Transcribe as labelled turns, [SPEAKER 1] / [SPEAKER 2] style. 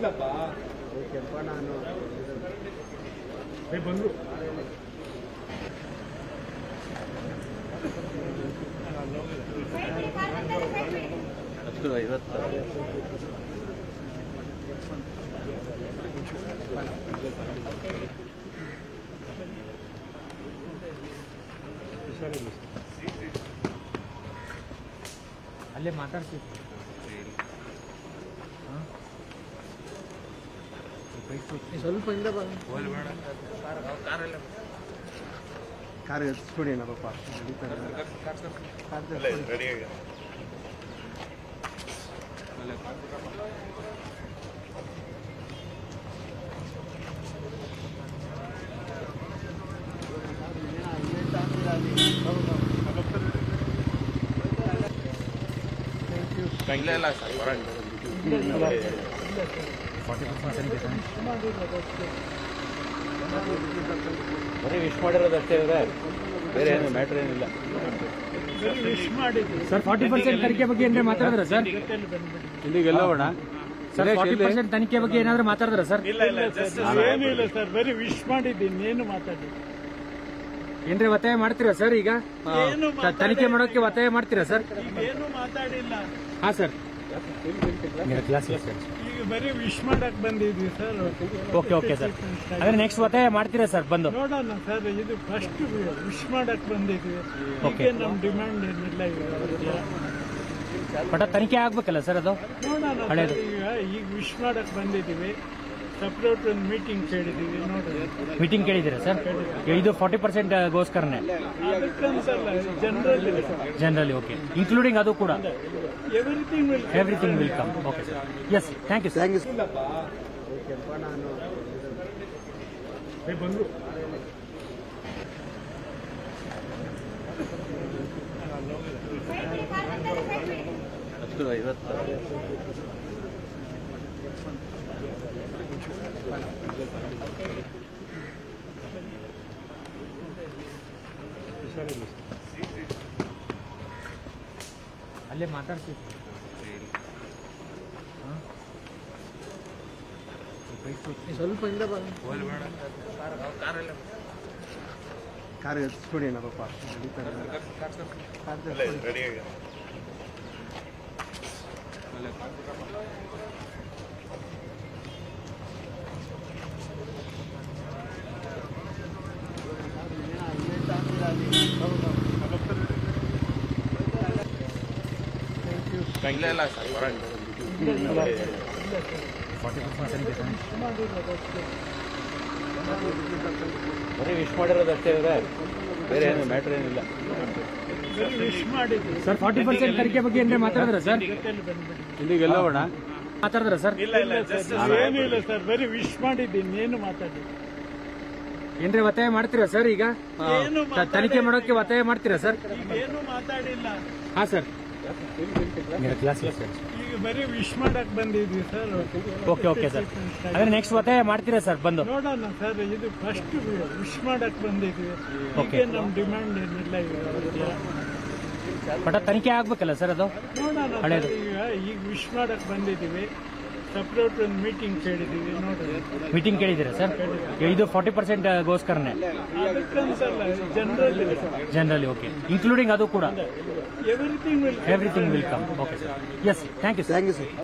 [SPEAKER 1] ಓಕೆಪ್ಪ ನಾನು
[SPEAKER 2] ಬಂದ್ರು
[SPEAKER 3] ಹತ್ತು ಐವತ್ತು
[SPEAKER 2] ಅಲ್ಲೇ ಮಾತಾಡ್ತೀವಿ
[SPEAKER 1] ಸ್ವಲ್ಪ ಹಿಂದೆ ಬಾ ಕಾರ್ ಎತ್ಸ್ಕೊಡಿ ಪಾಪ ನಡೀತಾರೆ ಕಾರ್ ತೆಗ್ಸ್ಕೊಡಿ.
[SPEAKER 3] ಇಲ್ಲ ಇಲ್ಲ ಸರ್ ಹೊರಗೆ ಬರೀ ವಿಶ್ ಮಾಡಿರೋದು ಅಷ್ಟೇ ಇದೆ ಬೇರೆ ಏನು ಮ್ಯಾಟ್ರ್ ಏನಿಲ್ಲ
[SPEAKER 2] ಸರ್ ಫಾರ್ಟಿ ಪರ್ಸೆಂಟ್ ತನಿಖೆ ಬಗ್ಗೆ ಏನಾದ್ರು ಮಾತಾಡಿದ್ರ ಸರ್
[SPEAKER 3] ಇಲ್ಲಿಗೆ ಎಲ್ಲೋಣ
[SPEAKER 2] ಸರ್ ಫಾರ್ಟಿ ಪರ್ಸೆಂಟ್ ತನಿಖೆ ಬಗ್ಗೆ ಏನಾದ್ರು ಮಾತಾಡಿದ್ರ ಸರ್
[SPEAKER 4] ಏನು ಇಲ್ಲ ಸರ್ ಬರೀ ವಿಶ್ ಮಾಡಿದ್ದೀನಿ ಏನು ಮಾತಾಡಿ
[SPEAKER 2] ಏನ್ರಿ ಒತ್ತಾಯ ಮಾಡ್ತೀರಾ ಸರ್ ಈಗ
[SPEAKER 4] ಏನು
[SPEAKER 2] ತ- ತನಿಖೆ ಮಾಡೋಕೆ ಒತ್ತಾಯ ಮಾಡ್ತೀರಾ ಸರ್
[SPEAKER 4] ಏನು ಮಾತಾಡಿಲ್ಲ
[SPEAKER 2] ಹಾ ಸರ್
[SPEAKER 4] ಈಗ ಬರೀ ವಿಶ್ ಮಾಡಕ್ ಬಂದಿದ್ವಿ ಸರ್
[SPEAKER 2] ಓಕೆ ಓಕೆ ಸರ್ ಅಂದ್ರೆ ನೆಕ್ಸ್ಟ್ ಒತ್ತಾಯ ಮಾಡ್ತೀರಾ ಸರ್ ಬಂದು
[SPEAKER 4] ನೋಡೋಣ ಸರ್ ಇದು ಫಸ್ಟ್ ವಿಶ್ ಮಾಡಕ್ ಬಂದಿದ್ವಿ
[SPEAKER 2] Okay.
[SPEAKER 4] ಈಗ ನಮ್ ಡಿಮ್ಯಾಂಡ್ ಏನಿಲ್ಲ ಈಗ
[SPEAKER 2] ಬಟ್ ತನಿಖೆ ಆಗ್ಬೇಕಲ್ಲ ಸರ್ ಅದು
[SPEAKER 4] ನೋಡೋಣ ಸರ್,
[SPEAKER 2] ಹಳೇದು.
[SPEAKER 4] ಈಗ ಈಗ ವಿಶ್ ಮಾಡಕ್ ಬಂದಿದ್ದೀವಿ ಸಪ್ರೇಟ್ ಒಂದು ಮೀಟಿಂಗ್ ಕೇಳಿದೀವಿ ನೋಡೋಣ
[SPEAKER 2] ಮೀಟಿಂಗ್ ಕೇಳಿದ್ದೀರಾ ಸರ್ ಇದು ಫಾರ್ಟಿ ಪರ್ಸೆಂಟ್ ಗೋಸ್ಕರನೇ
[SPEAKER 4] ಅದಕ್ಕಂತಲ್ಲ ಜನರಲ್
[SPEAKER 2] ಜನರಲಿ ಓಕೆ ಇನ್ಕ್ಲೂಡಿಂಗ್ ಅದು ಕೂಡ
[SPEAKER 4] everything will
[SPEAKER 2] everything will come okay sir yes thank you sir
[SPEAKER 1] thank you ಓಕೆಪ್ಪ ನಾನು
[SPEAKER 2] ಬಂದ್ರು
[SPEAKER 3] ಹತ್ತು ಐವತ್ತು
[SPEAKER 2] ಅಲ್ಲೇ ಮಾತಾಡ್ತೀವಿ
[SPEAKER 1] ಸ್ವಲ್ಪ ಹಿಂದೆ ಬಾ ಕಾರ್ ಎತ್ಸ್ಕೊಡಿ ಪಾಪ ನಡೀತಾರೆ ಕಾರ್ ತೆಗ್ಸ್ಕೊಡಿ.
[SPEAKER 3] ಇಲ್ಲ ಇಲ್ಲ ಸರ್ ಹೊರಗೆ ಬರೀ ವಿಶ್ ಮಾಡಿರೋದು ಅಷ್ಟೇ ಇದೆ ಬೇರೆ ಏನು ಮ್ಯಾಟ್ರ್ ಏನಿಲ್ಲ
[SPEAKER 4] ಬರೀ ವಿಶ್ ಮಾಡಿದ್ವಿ
[SPEAKER 2] ಸರ್ ಫಾರ್ಟಿ ಪರ್ಸೆಂಟ್ ತನಿಖೆ ಬಗ್ಗೆ ಏನಾದ್ರು ಮಾತಾಡಿದ್ರ ಸರ್
[SPEAKER 3] ಇಲ್ಲಿಗೆ ಎಲ್ಲೋಣ
[SPEAKER 2] ಮಾತಾಡಿದ್ರ ಸರ್
[SPEAKER 4] ಏನು ಇಲ್ಲ ಸರ್ ಬರೀ ವಿಶ್ ಮಾಡಿದ್ದೀನಿ ಏನು ಮಾತಾಡಿ
[SPEAKER 2] ಏನ್ರಿ ಒತ್ತಾಯ ಮಾಡ್ತೀರಾ ಸರ್ ಈಗ
[SPEAKER 4] ಏನು
[SPEAKER 2] ತ- ತನಿಖೆ ಮಾಡೋಕೆ ಒತ್ತಾಯ ಮಾಡ್ತೀರಾ ಸರ್
[SPEAKER 4] ಏನು ಮಾತಾಡಿಲ್ಲ
[SPEAKER 2] ಹಾ ಸರ್
[SPEAKER 4] ಈಗ ಬರೀ ವಿಶ್ ಮಾಡಕ್ ಬಂದಿದ್ವಿ ಸರ್
[SPEAKER 2] ಓಕೆ ಓಕೆ ಸರ್ ಅಂದ್ರೆ ನೆಕ್ಸ್ಟ್ ಒತ್ತಾಯ ಮಾಡ್ತೀರಾ ಸರ್ ಬಂದು
[SPEAKER 4] ನೋಡೋಣ ಸರ್ ಇದು ಫಸ್ಟ್ ವಿಶ್ ಮಾಡಕ್ ಬಂದಿದ್ವಿ
[SPEAKER 2] Okay.
[SPEAKER 4] ಈಗ ನಮ್ ಡಿಮ್ಯಾಂಡ್ ಏನಿಲ್ಲ ಈಗ
[SPEAKER 2] ಬಟ್ ತನಿಖೆ ಆಗ್ಬೇಕಲ್ಲ ಸರ್ ಅದು
[SPEAKER 4] ನೋಡೋಣ ಸರ್,
[SPEAKER 2] ಹಳೇದು.
[SPEAKER 4] ಈಗ ಈಗ ವಿಶ್ ಮಾಡಕ್ ಬಂದಿದ್ದೀವಿ ಸಪ್ರೇಟ್ ಒಂದು ಮೀಟಿಂಗ್ ಕೇಳಿದೀವಿ ನೋಡೋಣ
[SPEAKER 2] ಮೀಟಿಂಗ್ ಕೇಳಿದ್ದೀರಾ ಸರ್ ಇದು ಫಾರ್ಟಿ ಪರ್ಸೆಂಟ್ ಗೋಸ್ಕರನೇ
[SPEAKER 4] ಅದಕ್ಕಂತಲ್ಲ ಜನರಲ್
[SPEAKER 2] ಜನರಲಿ ಓಕೆ ಇನ್ಕ್ಲೂಡಿಂಗ್ ಅದು ಕೂಡ
[SPEAKER 4] everything will
[SPEAKER 2] everything will come okay sir yes thank you sir
[SPEAKER 1] thank you sir